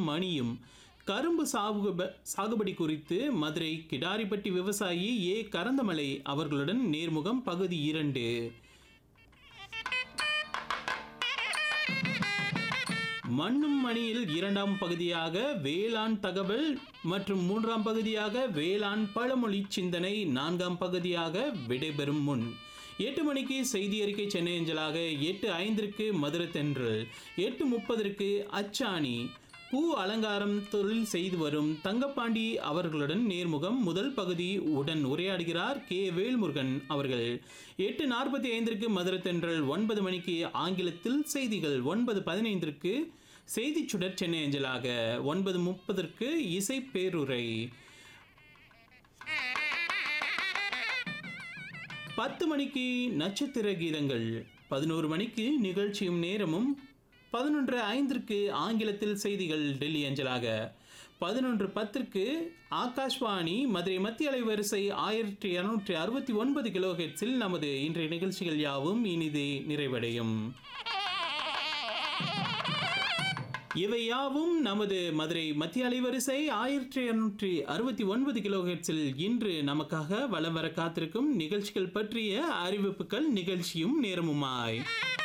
மணியும் கரும்பு சாகுப சாகுபடி குறித்து மதுரை கிடாரிப்பட்டி விவசாயி ஏ கரந்தமலை அவர்களுடன் நேர்முகம் பகுதி இரண்டு மண்ணும் மணியில் இரண்டாம் பகுதியாக வேளாண் தகவல் மற்றும் மூன்றாம் பகுதியாக வேளாண் பழமொழி சிந்தனை நான்காம் பகுதியாக விடைபெறும் முன் எட்டு மணிக்கு செய்தி அறிக்கை சென்னை அஞ்சலாக எட்டு ஐந்திற்கு மதுரை தென்றல் எட்டு முப்பதற்கு அச்சாணி பூ அலங்காரம் தொழில் செய்து வரும் தங்கப்பாண்டி அவர்களுடன் நேர்முகம் முதல் பகுதி உடன் உரையாடுகிறார் கே வேல்முருகன் அவர்கள் எட்டு நாற்பத்தி ஐந்திற்கு மதுரை தென்றல் ஒன்பது மணிக்கு ஆங்கிலத்தில் செய்திகள் ஒன்பது பதினைந்திற்கு செய்தி சுடர் சென்னை அஞ்சலாக ஒன்பது முப்பதற்கு இசை பேருரை பத்து மணிக்கு நட்சத்திர கீதங்கள் பதினோரு மணிக்கு நிகழ்ச்சியும் நேரமும் பதினொன்று ஐந்திற்கு ஆங்கிலத்தில் செய்திகள் டெல்லி அஞ்சலாக பதினொன்று பத்திற்கு ஆகாஷ்வாணி மதுரை மத்திய அலைவரிசை ஆயிரத்தி இரநூற்றி அறுபத்தி ஒன்பது கிலோ ஹெட்ஸில் நமது இன்றைய நிகழ்ச்சிகள் யாவும் இனிதே நிறைவடையும் இவை யாவும் நமது மதுரை மத்திய அலைவரிசை ஆயிரத்தி இருநூற்றி அறுபத்தி ஒன்பது கிலோ ஹெட்ஸில் இன்று நமக்காக வலம் வர காத்திருக்கும் நிகழ்ச்சிகள் பற்றிய அறிவிப்புகள் நிகழ்ச்சியும் நேரமுமாய்